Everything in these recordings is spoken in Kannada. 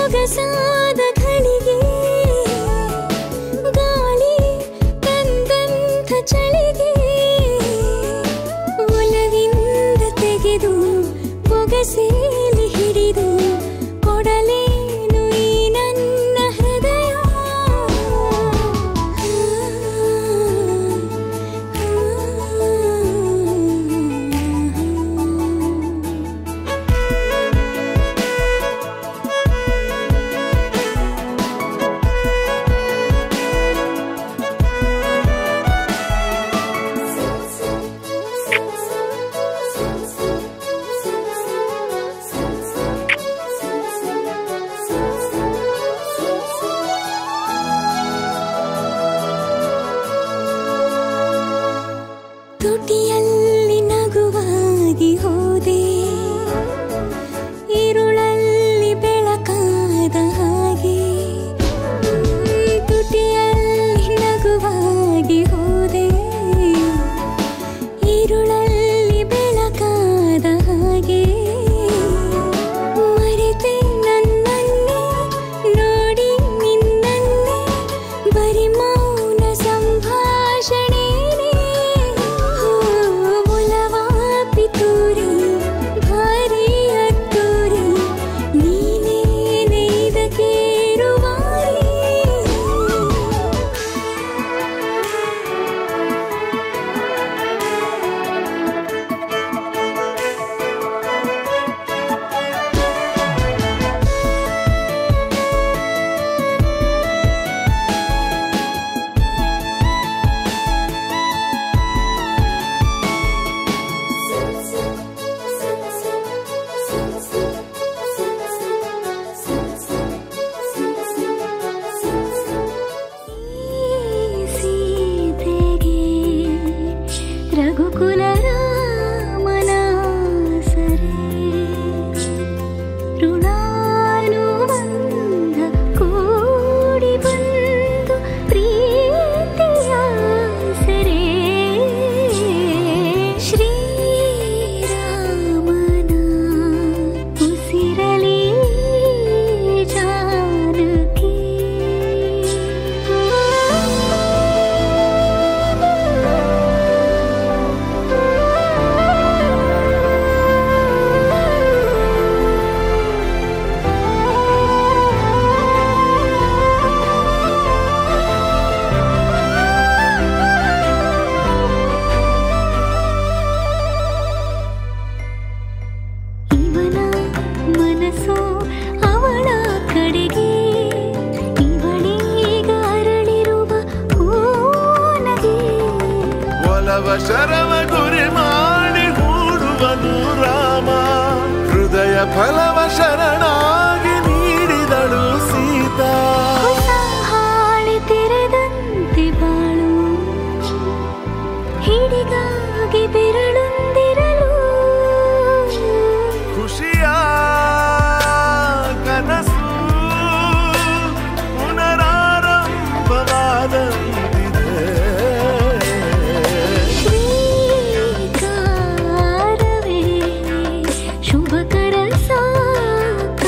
ಸೊಗಸಾದ ಘಳಿಗೆ ಗಾಳಿ ತಂದಂಥ ಚಳಿಗೆ ಒಲವಿಂದ ತೆಗೆದು ಪೊಗಸೇಲಿ ಹಿಡಿದು ಕೊಡಲೇನು ಈ ನನ್ನ ಹೃದಯ ತುಟಿಯಲ್ಲಿ ನಗುವಾಗಿ ಹೋದೆ ഇരുളಲ್ಲಿ ಬೆಳಕಾದ ಹಾಗೆ ಹ್ಮ್, ತುಟಿಯಲ್ಲಿ ನಗುವಾಗಿ ಹೋದೆ ഇരുಳಲ್ಲಿ ಬೆಳಕಾದ ಹಾಗೆ ಮರೆತೆ ನನ್ನನ್ನೇ ನೋಡಿ ನಿನ್ನನ್ನೇ ಬರಿ ಮೌನ ಸಂಭಾಷಣೆನೇ ಒಲವಾಪಿ ತೂರಿ ಭಾರಿ ಹತ್ತೂರಿ ನೀನೇ ಇದಕ್ಕೇರುವಾರಿ ಸೀತೆಗೆ ರಘುಕುಲ ರಾಮನ ಸರೆ ಋಣಾನುಬಂಧ ಕೂಡಿ ಬಂದು ಪ್ರೀತಿಯ ಸರೆ ಶ್ರೀರಾಮನ ಉಸಿರಲಿ ಜಾನಕಿ ಇವನ ಮನಸ್ಸು ಅವಳ ಕಡೆಗೆ ಇವಳೀಗ ಅರಳಿರುವ ಹೂನಗೆ ಒಲವ ಶರವ ಗುರಿ ಮಾಡಿ ಹೂಡುವನು ರಾಮ ಹೃದಯ ಫಲವ ಶರಣಾಗಿ ನೀಡಿದಳು ಸೀತಾ ಹೊಸ ಹಾಳೆ ತೆರೆದಂತೆ ಬಾಳು ಹಿಡಿಗಾಗಿ ಬೆರಳೊಂದಿರಲು ಖುಷಿಯ ಕನಸು ಪುನರಾರಂಭವಾದಂತಿದೆ ಶ್ರೀಕಾರವೇ ಶುಭಕರ ಸಾಕಾರ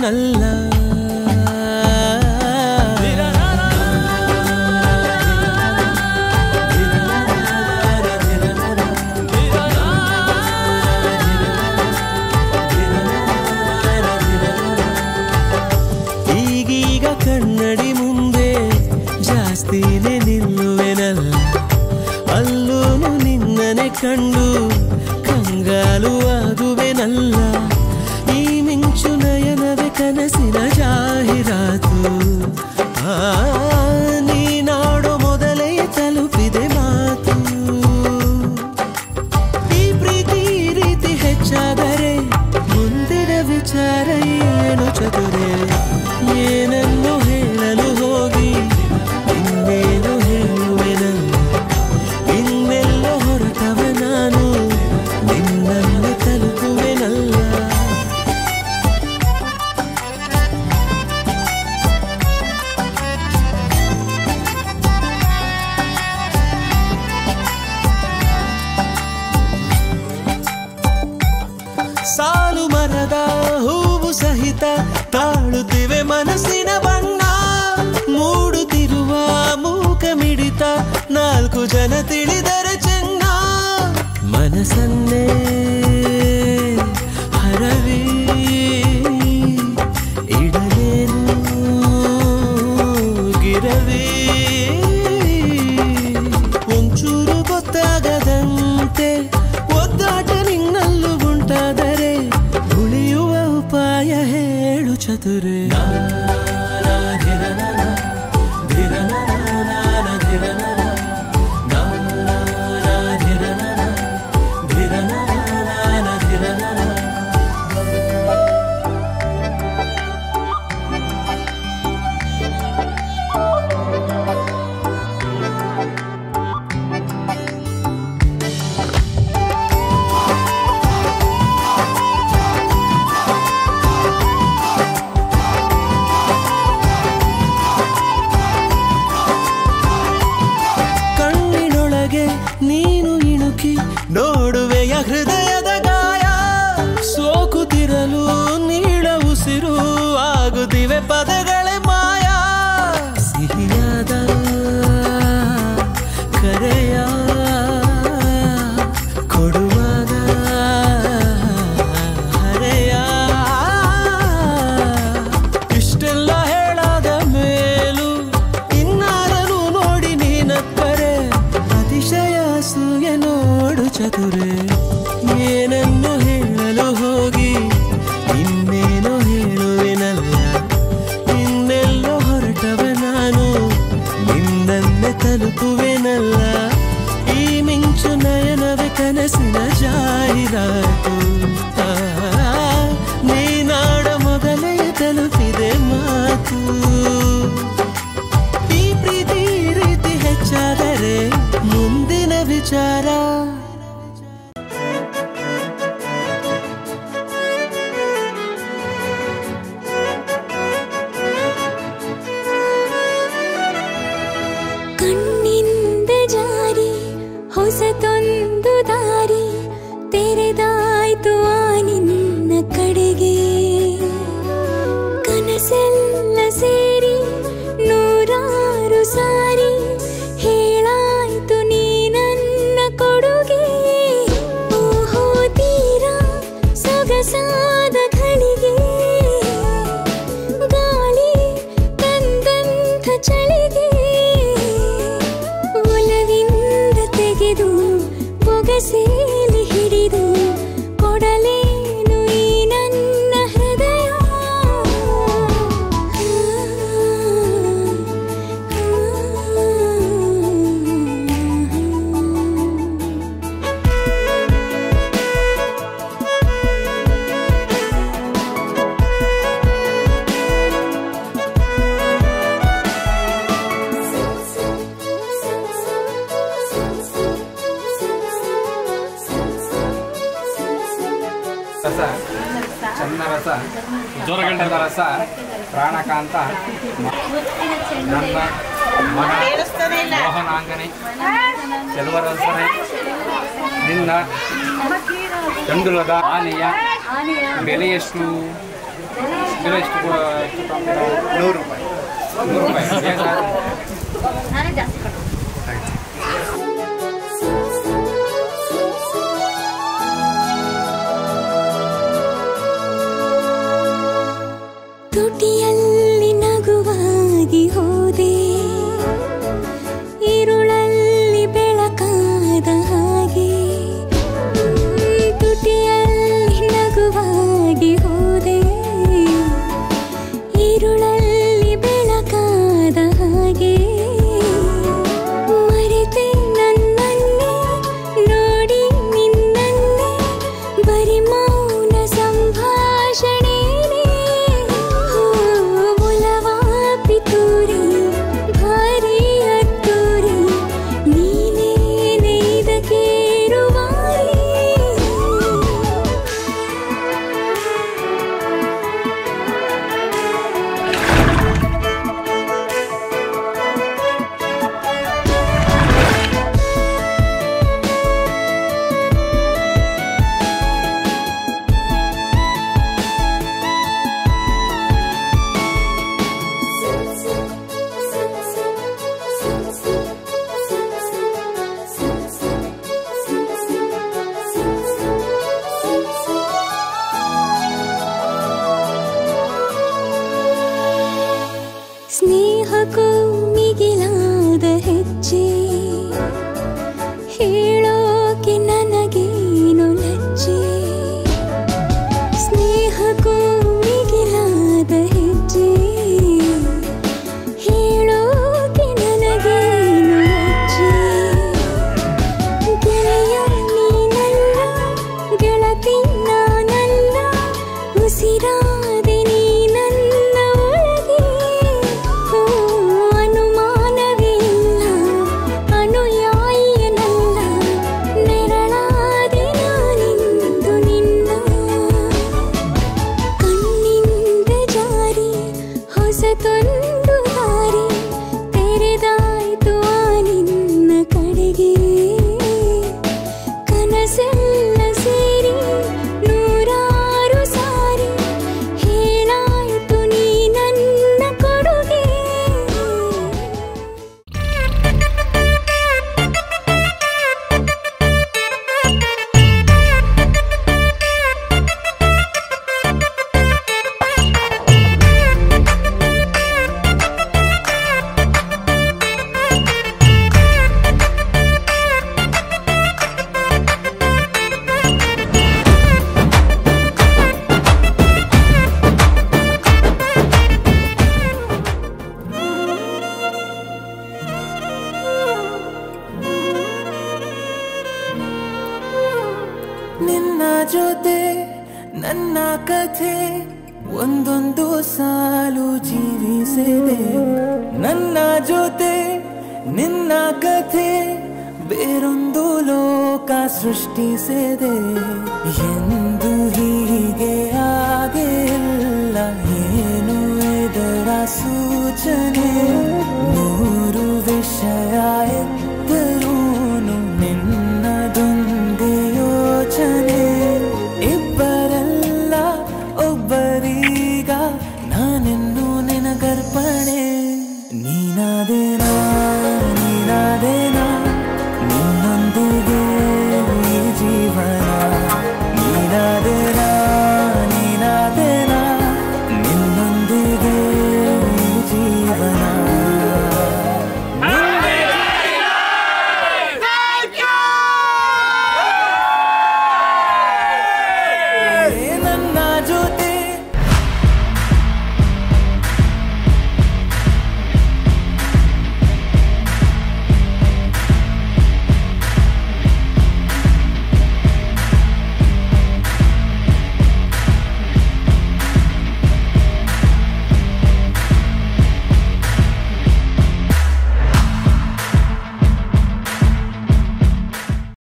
ತಲುಪುವೆನಲ್ಲ ಈಗೀಗ ಕನ್ನಡಿ ಮುಂದೆ ಜಾಸ್ತಿನೇ ನಿಲ್ಲುವೆನಲ್ಲ ಅಲ್ಲೂನು ನಿನ್ನನೆ ಕಂಡು ಕಂಗಾಲು ಆಗುವೆನಲ್ಲ ಈ ಮಿಂಚು ನಯನವೇ ಕನಸಿನ ಜಾಹೀರಾತು ಆ, ನೀನಾಡೋ ಮೊದಲೇ ತಲುಪಿದೆ ಮಾತು ಈ ಪ್ರೀತಿ ಈ ರೀತಿ ಹೆಚ್ಚಾದರೆ ಮುಂದಿನ ವಿಚಾರ ಏನು ಚದುರೆ ಏನನ್ನು ಹೇಳಲು ಹೋಗಿ ಇನ್ನೇನು ಹೇಳುವೆನಲ್ಲ ಇನ್ನೆಲ್ಲ ಹೊರಟವ ನಾನು ನಿನ್ನನ್ನು ತಲುಪುವೆನಲ್ಲ ಸಾಲು ಮರದ ಹೂವು ಸಹಿತ ತಾಳುತ್ತಿವೆ ಮನಸ್ಸಿನ ಬಣ್ಣ ಮೂಡುತ್ತಿರುವ ಮೂಕ ಮಿಡಿತ ನಾಲ್ಕು ಜನ ತಿಳಿದರೆ ಚೆನ್ನ ಮನಸ್ಸನ್ನೇ ಹರವಿ ಇಡಲೇನು ಗಿರವಿ ಒಂಚೂರು ಗೊತ್ತಾಗದಂತೆ ಒದ್ದಾಟ ನಿನ್ನಲ್ಲೂ ಉಂಟಾದರೆ ಉಳಿಯುವ ಉಪಾಯ ಹೇಳು ಚತುರೆ ಕಣ್ಣಿನೊಳಗೆ ನೀನು ಇಣುಕಿ ನೋಡುವೆಯ ಹೃದಯದ ಗಾಯ ಸೋಕುತ್ತಿರಲು ನೀಳ ಉಸಿರು ಆಗುತ್ತಿವೆ ಪದಗಳೇ ಮಾಯ ಸಿಹಿಯಾದ ಕರೆಯ ಕೊಡುವಾಗ ಹರೆಯ ಇಷ್ಟೆಲ್ಲ ಹೇಳಾದ ಮೇಲೂ ಇನ್ನಾರನು ನೋಡಿ ನೀನಕ್ಕರೆ ಅತಿಶಯ ಅಸೂಯೆ ನೋಡು ಚತುರೆ ಏನನ್ನು ಹೇಳಲು ಹೋಗಿ ಇನ್ನೇನೋ ಹೇಳುವೆನಲ್ಲ ಇನ್ನೆಲ್ಲೋ ಹೊರಟವ ನಾನು ನಿನ್ನನ್ನೇ ತಲುಪುವೆನಲ್ಲ ಈ ಮಿಂಚು ನಯನವೇ ಕನಸಿನ ಜಾಹೀರಾತು ಆ, ನೀನಾಡ ಮೊದಲೇ ತಲುಪಿದೆ ಮಾತು ಈ ಪ್ರೀತಿ ಈ ರೀತಿ ಹೆಚ್ಚಾದರೆ ಮುಂದಿನ ವಿಚಾರ ಕಣ್ಣಿಂದ ಜಾರಿ ಹೊಸತೊಂದು ದಾರಿ ತೆರೆದಾಯ್ತು ಆ ನಿನ್ನ ಕಡೆಗೆ ಕನಸೆಲ್ಲ ಸೇರಿ ನೂರಾರು ಸಾರಿ ಹೇಳಾಯ್ತು ನೀ ನನ್ನ ಕೊಡುಗೆ ಓಹೋ ತೀರ ಸೊಗಸಾದ ಘಳಿಗೆ ಗಾಳಿ ತಂದಂಥ ಚಳಿಗೆ ಒಲವಿಂದ ತೆಗೆದು ಬೊಗಸೇಲಿ ಹಿಡಿದು ಕೊಡಲೇನು ಈ ನನ್ನ ಹೃದಯ ರಸ ಚಂದರಸ ಜೋರಗಂಡದ ರಸ ಪ್ರಾಣಕಾಂತ ನನ್ನ ಮಗ ಮೋಹನಾಂಗನೆ ಚೆಲುವರಸನೆ ನಿನ್ನ ಚಂದುಲದ ಆನೆಯ ಬೆಲೆ ಎಷ್ಟು ಕಿಲೋ ಎಷ್ಟು ಕೊ- ಎಷ್ಟು ತಗೊಂತೀರಾ? ನೂರು ರೂಪಾಯಿ ನೂರು ರೂಪಾಯಿ ಏನು ಸರ್ ನಾನೇ ಜಾಸ್ತಿ ಕೊಡು ತುಟಿಯಲ್ಲಿ ನಗುವಾಗಿ ಹೋದೆ ഇരുളಲ್ಲಿ ಬೆಳಕಾದ ಹಾಗೆ ಹ್ಮ್, ತುಟಿಯಲ್ಲಿ ನಗುವಾಗಿ ಹೋದೆ ഇരുಳಲ್ಲಿ ಬೆಳಕಾದ ಹಾಗೆ ಮರೆತೆ ನನ್ನನ್ನೇ ನೋಡಿ ನಿನ್ನನ್ನೇ ಬರಿ ಮೌನ ಸಂಭಾಷಣೆನೇ ಒಲವಾ ಪಿತೂರಿ ಭಾರಿ ಅತ್ತೂರಿ ನೀನೇ ಇದಕ್ಕೇರುವಾರಿ ಸ್ನೇಹಕ್ಕೂ ಮಿಗಿಲಾದ ಹೆಜ್ಜೆ ಹೇಳೋಕೆ ನನಗೇನು ಲಜ್ಜೆ ಸ್ನೇಹಕ್ಕೂ ಮಿಗಿಲಾದ ಹೆಜ್ಜೆ ಹೇಳೋಕೆ ನನಗೇನು ಲಜ್ಜೆ ಗೆಳೆಯ ನೀನಲ್ಲ ಗೆಳತಿ ನಾನಲ್ಲ ಉಸಿರಾದೆ ನೀ ನನ್ನ ಒಳಗೆ ಓ, ಅನುಮಾನವೇ ಇಲ್ಲ ಅನುಯಾಯಿಯನಲ್ಲ ನೆರಳಾದೆ ನಾನಿಂದು ನಿನ್ನ ಕಣ್ಣಿಂದ ಜಾರಿ ಹೊಸತೊಂದು ದಾರಿ ತೆರೆದಾಯ್ತು ಆ ನಿನ್ನ ಕಡೆಗೆ ಕನಸೆಲ್ಲ ಸೇರಿ ನೂರಾರು ಸಾರಿ ಹೇಳಾಯ್ತು ನೀ ನನ್ನ ಕೊಡುಗೆ ನಿನ್ನ ಜೊತೆ ನನ್ನ ಕಥೆ ಒಂದೊಂದು ಸಾಲು ಜೀವಿಸಿದೆ ನನ್ನ ಜೊತೆ ನಿನ್ನ ಕಥೆ ಬೇರೊಂದು ಲೋಕ ಸೃಷ್ಟಿಸಿದೆ ಎಂದು ಹೀಗೆ ಆಗಿಲ್ಲ ಏನು ಇದರ ಸೂಚನೆ